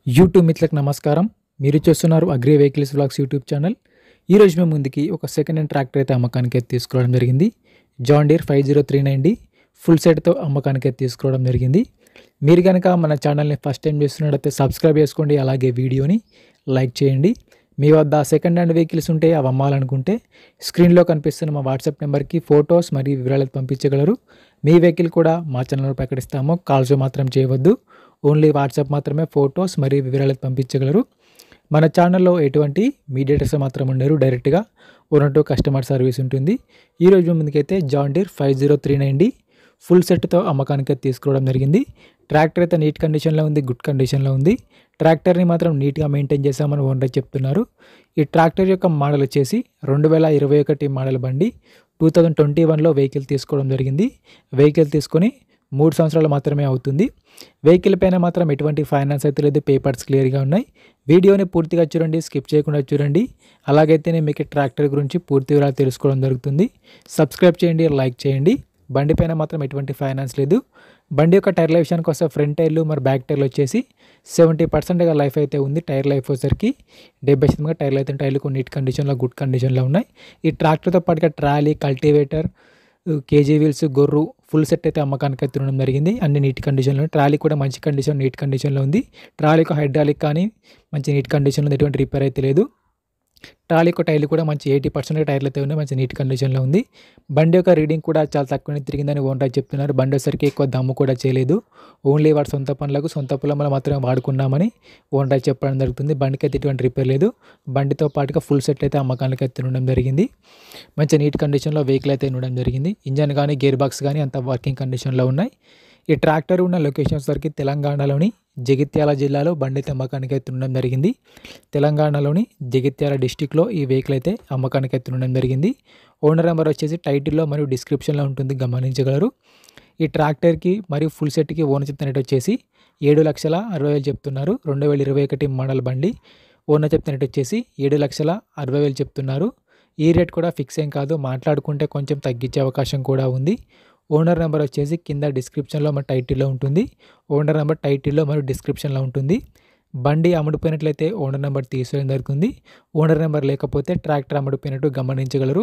YouTube మిత్రులకు నమస్కారం మీరు చూస్తున్నారు agri vehicles vlogs YouTube channel ఈ రోజు మేము ముందుకి ఒక సెకండ్ హ్యాండ్ ట్రాక్టర్ అయితే అమ్మకానికి అయితే తీసుకురావడం జరిగింది John Deere five zero three nine D full సెట్తో అమ్మకానికి అయితే తీసుకురావడం జరిగింది మీరు కనుక మన ఛానల్ని ఫస్ట్ టైం చేస్తున్నట్టయితే సబ్స్క్రైబ్ చేసుకోండి అలాగే వీడియోని లైక్ చేయండి మీ వద్ద సెకండ్ హ్యాండ్ వెహికల్స్ ఉంటే అవి అమ్మాలనుకుంటే స్క్రీన్లో కనిపిస్తున్న మా వాట్సాప్ నెంబర్కి ఫొటోస్ మరియు వివరాలు పంపించగలరు మీ వెహికల్ కూడా మా ఛానల్లో ప్రకటిస్తాము కాల్స్ మాత్రం చేయవద్దు ఓన్లీ వాట్సాప్ మాత్రమే ఫొటోస్ మరియు వివరాలు పంపించగలరు మన ఛానల్లో ఎటువంటి మీడియేటర్స్ మాత్రం ఉండరు డైరెక్ట్గా ఓనర్ టు కస్టమర్ సర్వీస్ ఉంటుంది ఈ రోజు ముందుకైతే John Deere five zero three nine D full సెట్తో అమ్మకానికి అయితే తీసుకోవడం జరిగింది ట్రాక్టర్ అయితే నీట్ కండిషన్లో ఉంది గుడ్ కండిషన్లో ఉంది ట్రాక్టర్ని మాత్రం నీట్గా మెయింటైన్ చేశామని ఓనర్ చెప్తున్నారు ఈ ట్రాక్టర్ యొక్క మోడల్ వచ్చేసి రెండు వేల ఇరవై ఒకటి మోడల్ బండి టూ థౌజండ్ ట్వంటీ వన్లో వెహికల్ తీసుకోవడం జరిగింది వెహికల్ తీసుకొని మూడు సంవత్సరాలు మాత్రమే అవుతుంది వెహికల్ పైన మాత్రం ఎటువంటి ఫైనాన్స్ అయితే లేదు పేపర్స్ క్లియర్గా ఉన్నాయి వీడియోని పూర్తిగా చూడండి స్కిప్ చేయకుండా చూడండి అలాగైతేనే మీకు ట్రాక్టర్ గురించి పూర్తి వివరాలు తెలుసుకోవడం జరుగుతుంది సబ్స్క్రైబ్ చేయండి లైక్ చేయండి బండి పైన మాత్రం ఎటువంటి ఫైనాన్స్ లేదు బండి యొక్క టైర్ల విషయానికి వస్తే ఫ్రంట్ టైర్లు మరి బ్యాక్ టైర్లు వచ్చేసి సెవెంటీ పర్సెంట్గా లైఫ్ అయితే ఉంది టైర్ లైఫ్ వచ్చేసరికి డెబ్బై శాతంగా టైర్లు అయితే టైర్లు కొన్ని నీట్ కండిషన్లో గుడ్ కండిషన్లో ఉన్నాయి ఈ ట్రాక్టర్తో పాటుగా ట్రాలీ కల్టివేటర్ కేజీ వీల్స్ గొర్రు ఫుల్ సెట్ అయితే అమ్మకానికి అయితే ఉండడం జరిగింది అన్ని నీట్ కండిషన్లో ట్రాలీ కూడా మంచి కండిషన్ నీట్ కండిషన్లో ఉంది ట్రాలీకి హైడ్రాలిక్ కానీ మంచి నీట్ కండిషన్లో ఉంది ఎటువంటి రిపేర్ అయితే లేదు ట్రాలీ యొక్క టైర్లు కూడా మంచి ఎయిటీ పర్సెంట్ టైర్లు అయితే ఉన్నాయి మంచి నీట్ కండిషన్లో ఉంది బండి యొక్క రీడింగ్ కూడా చాలా తక్కువనే తిరిగిందని ఓనర్ చెప్తున్నారు బండి వచ్చేసరికి ఎక్కువ దమ్ము కూడా చేయలేదు ఓన్లీ వాడి సొంత పనులకు సొంత పొలంలో మాత్రమే వాడుకున్నామని ఓనర్ చెప్పడం జరుగుతుంది బండికి అయితే ఎటువంటి రిపేర్ లేదు బండితో పాటుగా ఫుల్ సెట్ అయితే అమ్మకానికి అయితే ఉండడం జరిగింది మంచి నీట్ కండిషన్లో వెహికల్ అయితే ఉండడం జరిగింది ఇంజన్ కానీ గేర్ బాక్స్ కానీ అంత వర్కింగ్ కండిషన్లో ఉన్నాయి ఈ ట్రాక్టర్ ఉన్న లొకేషన్స్ వరకు తెలంగాణలోని జగిత్యాల జిల్లాలో బండి అయితే అమ్మకానికి అయితే ఉండడం జరిగింది తెలంగాణలోని జగిత్యాల డిస్టిక్లో ఈ వెహికల్ అయితే అమ్మకానికి అయితే ఉండడం జరిగింది ఓనర్ నెంబర్ వచ్చేసి టైటిల్లో మరియు డిస్క్రిప్షన్లో ఉంటుంది గమనించగలరు ఈ ట్రాక్టర్కి మరియు ఫుల్ సెట్కి ఓనర్ చెప్తున్న రేట్ వచ్చేసి ఏడు లక్షల అరవై వేలు చెప్తున్నారు రెండు వేల ఇరవై ఒకటి మోడల్ బండి ఓనర్ చెప్తున్న రేట్ వచ్చేసి ఏడు లక్షల అరవై వేలు చెప్తున్నారు ఈ రేట్ కూడా ఫిక్స్ ఏం కాదు మాట్లాడుకుంటే కొంచెం తగ్గించే అవకాశం కూడా ఉంది ఓనర్ నెంబర్ వచ్చేసి కింద డిస్క్రిప్షన్లో మన టైటిల్లో ఉంటుంది ఓనర్ నెంబర్ టైటిల్లో మరియు డిస్క్రిప్షన్లో ఉంటుంది బండి అమ్ముడుపోయినట్లయితే ఓనర్ నెంబర్ తీసుకోవడం జరుగుతుంది ఓనర్ నెంబర్ లేకపోతే ట్రాక్టర్ అమ్ముడుపోయినట్టు గమనించగలరు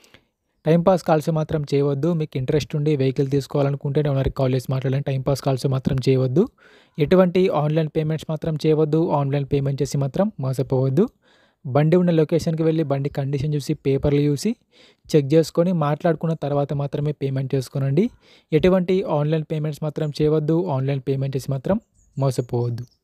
టైంపాస్ కాల్స్ మాత్రం చేయవద్దు మీకు ఇంట్రెస్ట్ ఉండి వెహికల్ తీసుకోవాలనుకుంటే ఓనర్కి కాల్ చేసి మాట్లాడండి టైంపాస్ కాల్స్ మాత్రం చేయవద్దు ఎటువంటి ఆన్లైన్ పేమెంట్స్ మాత్రం చేయవద్దు ఆన్లైన్ పేమెంట్ చేసి మాత్రం మోసపోవద్దు బండి ఉన్న లొకేషన్కి వెళ్ళి బండి కండిషన్ చూసి పేపర్లు చూసి చెక్ చేసుకొని మాట్లాడుకున్న తర్వాత మాత్రమే పేమెంట్ చేసుకోనండి ఎటువంటి ఆన్లైన్ పేమెంట్స్ మాత్రం చేయవద్దు ఆన్లైన్ పేమెంట్ చేసి మాత్రం మోసపోవద్దు